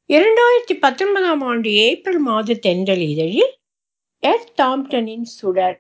இரண்டாயிரத்தி பத்தொன்பதாம் ஆண்டு ஏப்ரல் மாத தென்றல் இதழில் எஸ் தாம்ப்டனின் சுடர்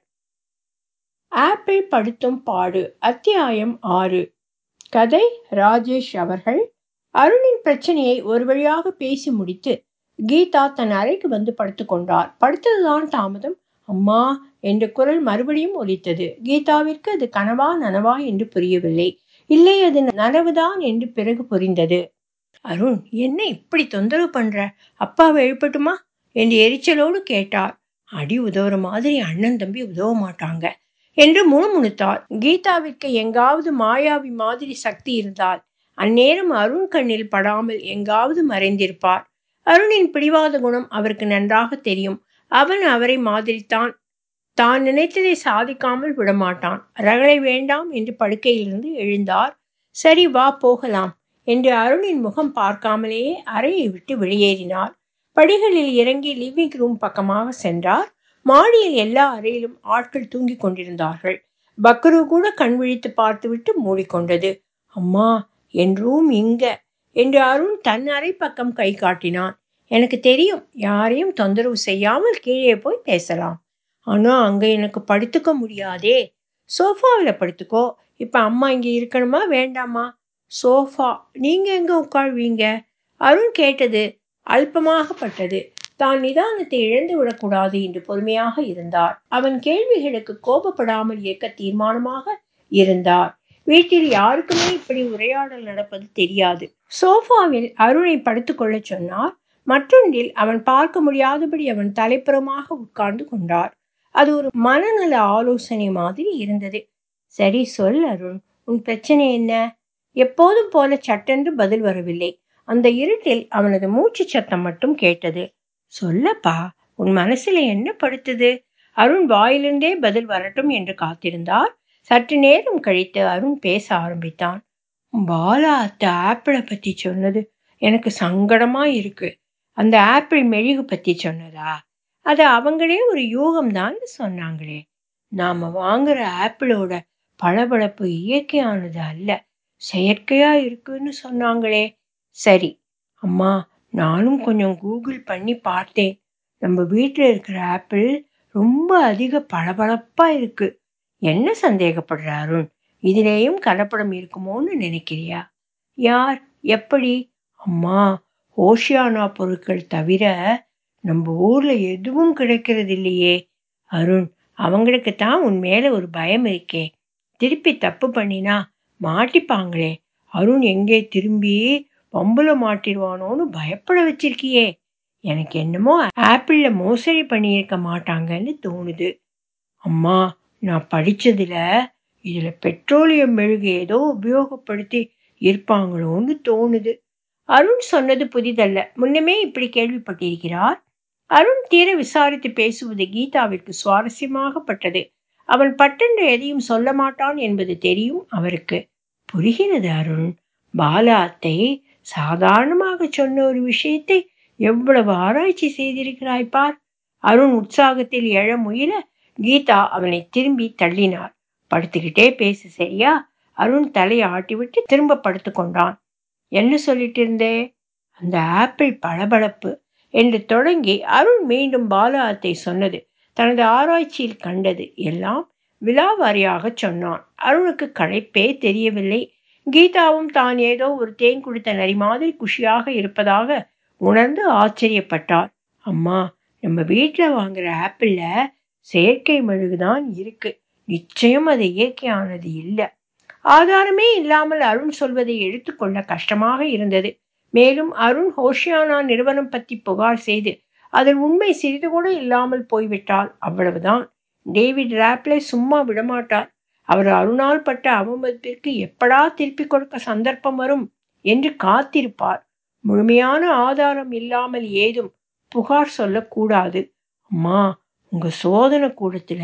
ஆப்பிள் படுத்தும் பாடு அத்தியாயம் ஆறு கதை ராஜேஷ் அவர்கள் அருணின் பிரச்சனையை ஒரு வழியாக பேசி முடித்து கீதா தன் அறைக்கு வந்து படுத்துக்கொண்டார் படுத்ததுதான் தாமதம் அம்மா என்ற குரல் மறுபடியும் ஒலித்தது கீதாவிற்கு அது கனவா நனவா என்று புரியவில்லை இல்லை அது நனவுதான் என்று பிறகு புரிந்தது அருண் என்ன இப்படி தொந்தரவு பண்ற அப்பாவை எழுப்பட்டுமா என்று எரிச்சலோடு கேட்டார் அடி உதவுற மாதிரி அண்ணன் தம்பி உதவ மாட்டாங்க என்று முணுமுணுத்தார் கீதாவிற்கு எங்காவது மாயாவி மாதிரி சக்தி இருந்தால் அந்நேரம் அருண் கண்ணில் படாமல் எங்காவது மறைந்திருப்பார் அருணின் பிடிவாத குணம் அவருக்கு நன்றாக தெரியும் அவன் அவரை மாதிரித்தான் தான் நினைத்ததை சாதிக்காமல் விடமாட்டான் ரகளை வேண்டாம் என்று படுக்கையிலிருந்து எழுந்தார் சரி வா போகலாம் என்று அருணின் முகம் பார்க்காமலேயே அறையை விட்டு வெளியேறினார் படிகளில் இறங்கி லிவிங் ரூம் பக்கமாக சென்றார் மாடியில் எல்லா அறையிலும் ஆட்கள் தூங்கிக் கொண்டிருந்தார்கள் பக்ரு கூட கண் விழித்து பார்த்துவிட்டு மூடிக்கொண்டது அம்மா என் ரூம் இங்க என்று அருண் தன் அறை பக்கம் கை காட்டினான் எனக்கு தெரியும் யாரையும் தொந்தரவு செய்யாமல் கீழே போய் பேசலாம் ஆனா அங்க எனக்கு படுத்துக்க முடியாதே சோஃபாவில் படுத்துக்கோ இப்ப அம்மா இங்க இருக்கணுமா வேண்டாமா சோஃபா நீங்க எங்க உட்காழ்வீங்க அருண் கேட்டது அல்பமாகப்பட்டது தான் நிதானத்தை இழந்து விடக்கூடாது என்று பொறுமையாக இருந்தார் அவன் கேள்விகளுக்கு கோபப்படாமல் இருக்க தீர்மானமாக இருந்தார் வீட்டில் யாருக்குமே இப்படி உரையாடல் நடப்பது தெரியாது சோஃபாவில் அருணை படுத்துக்கொள்ள சொன்னார் மற்றொன்றில் அவன் பார்க்க முடியாதபடி அவன் தலைப்புறமாக உட்கார்ந்து கொண்டார் அது ஒரு மனநல ஆலோசனை மாதிரி இருந்தது சரி சொல் அருண் உன் பிரச்சனை என்ன எப்போதும் போல சட்டென்று பதில் வரவில்லை அந்த இருட்டில் அவனது மூச்சு சத்தம் மட்டும் கேட்டது சொல்லப்பா உன் மனசுல என்ன படுத்துது அருண் வாயிலிருந்தே பதில் வரட்டும் என்று காத்திருந்தார் சற்று நேரம் கழித்து அருண் பேச ஆரம்பித்தான் பாலா அத்த ஆப்பிளை பத்தி சொன்னது எனக்கு சங்கடமா இருக்கு அந்த ஆப்பிள் மெழுகு பத்தி சொன்னதா அது அவங்களே ஒரு யூகம் தான் சொன்னாங்களே நாம வாங்குற ஆப்பிளோட பளபளப்பு இயற்கையானது அல்ல செயற்கையா இருக்குன்னு சொன்னாங்களே சரி அம்மா நானும் கொஞ்சம் கூகுள் பண்ணி பார்த்தேன் நம்ம வீட்டில் இருக்கிற ஆப்பிள் ரொம்ப அதிக பளபளப்பா இருக்கு என்ன சந்தேகப்படுற அருண் இதுலேயும் கலப்படம் இருக்குமோன்னு நினைக்கிறியா யார் எப்படி அம்மா ஓஷியானா பொருட்கள் தவிர நம்ம ஊர்ல எதுவும் கிடைக்கிறது இல்லையே அருண் அவங்களுக்கு தான் உன் மேல ஒரு பயம் இருக்கே திருப்பி தப்பு பண்ணினா மாட்டிப்பாங்களே அருண் எங்கே திரும்பி பம்புல மாட்டிடுவானோன்னு பயப்பட வச்சிருக்கியே எனக்கு என்னமோ ஆப்பிள்ல மோசடி பண்ணியிருக்க மாட்டாங்கன்னு தோணுது அம்மா நான் படிச்சதுல இதுல பெட்ரோலியம் மெழுகு ஏதோ உபயோகப்படுத்தி இருப்பாங்களோன்னு தோணுது அருண் சொன்னது புதிதல்ல முன்னமே இப்படி கேள்விப்பட்டிருக்கிறார் அருண் தீர விசாரித்து பேசுவது கீதாவிற்கு சுவாரஸ்யமாகப்பட்டது அவன் பட்டென்று எதையும் சொல்ல மாட்டான் என்பது தெரியும் அவருக்கு புரிகிறது அருண் பாலா அத்தை சாதாரணமாக சொன்ன ஒரு விஷயத்தை எவ்வளவு ஆராய்ச்சி செய்திருக்கிறாய் பார் அருண் உற்சாகத்தில் எழ முயல கீதா அவனை திரும்பி தள்ளினார் படுத்துக்கிட்டே பேசு சரியா அருண் தலையை ஆட்டிவிட்டு திரும்ப படுத்து கொண்டான் என்ன சொல்லிட்டு இருந்தே அந்த ஆப்பிள் பளபளப்பு என்று தொடங்கி அருண் மீண்டும் பாலா அத்தை சொன்னது தனது ஆராய்ச்சியில் கண்டது எல்லாம் விலாவாரியாக சொன்னான் அருணுக்கு களைப்பே தெரியவில்லை கீதாவும் தான் ஏதோ ஒரு தேன் குடித்த நரி மாதிரி குஷியாக இருப்பதாக உணர்ந்து ஆச்சரியப்பட்டார் அம்மா நம்ம வீட்டில் வாங்குற ஆப்பிள்ல செயற்கை மெழுகுதான் இருக்கு நிச்சயம் அது இயற்கையானது இல்லை ஆதாரமே இல்லாமல் அருண் சொல்வதை எடுத்துக்கொள்ள கஷ்டமாக இருந்தது மேலும் அருண் ஹோஷியானா நிறுவனம் பற்றி புகார் செய்து அதில் உண்மை சிறிது கூட இல்லாமல் போய்விட்டால் அவ்வளவுதான் டேவிட் ராப்லே சும்மா விடமாட்டார் அவர் அருணால் பட்ட அவமதிப்பிற்கு எப்படா திருப்பிக் கொடுக்க சந்தர்ப்பம் வரும் என்று காத்திருப்பார் முழுமையான ஆதாரம் இல்லாமல் ஏதும் புகார் சொல்லக்கூடாது அம்மா உங்க சோதனை கூடத்துல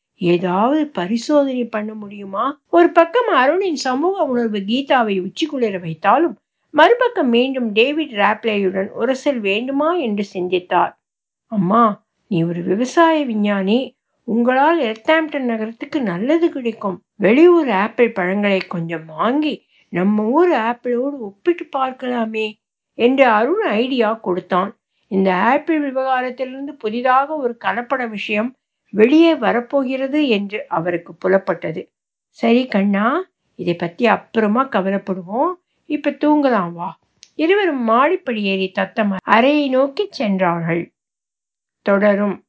ஏதாவது பரிசோதனை பண்ண முடியுமா ஒரு பக்கம் அருணின் சமூக உணர்வு கீதாவை உச்சிக்குளிர வைத்தாலும் மறுபக்கம் மீண்டும் டேவிட் ராப்லேயுடன் உரசல் வேண்டுமா என்று சிந்தித்தார் அம்மா நீ ஒரு விவசாய விஞ்ஞானி உங்களால் எர்த்தாம்டன் நகரத்துக்கு நல்லது கிடைக்கும் வெளியூர் ஆப்பிள் பழங்களை கொஞ்சம் வாங்கி நம்ம ஊர் ஆப்பிளோடு ஒப்பிட்டு பார்க்கலாமே என்று அருண் ஐடியா கொடுத்தான் இந்த ஆப்பிள் விவகாரத்திலிருந்து புதிதாக ஒரு கலப்பட விஷயம் வெளியே வரப்போகிறது என்று அவருக்கு புலப்பட்டது சரி கண்ணா இதை பற்றி அப்புறமா கவலைப்படுவோம் இப்ப தூங்கலாம் வா இருவரும் மாடிப்படி ஏறி தத்தம் அறையை நோக்கி சென்றார்கள் தொடரும்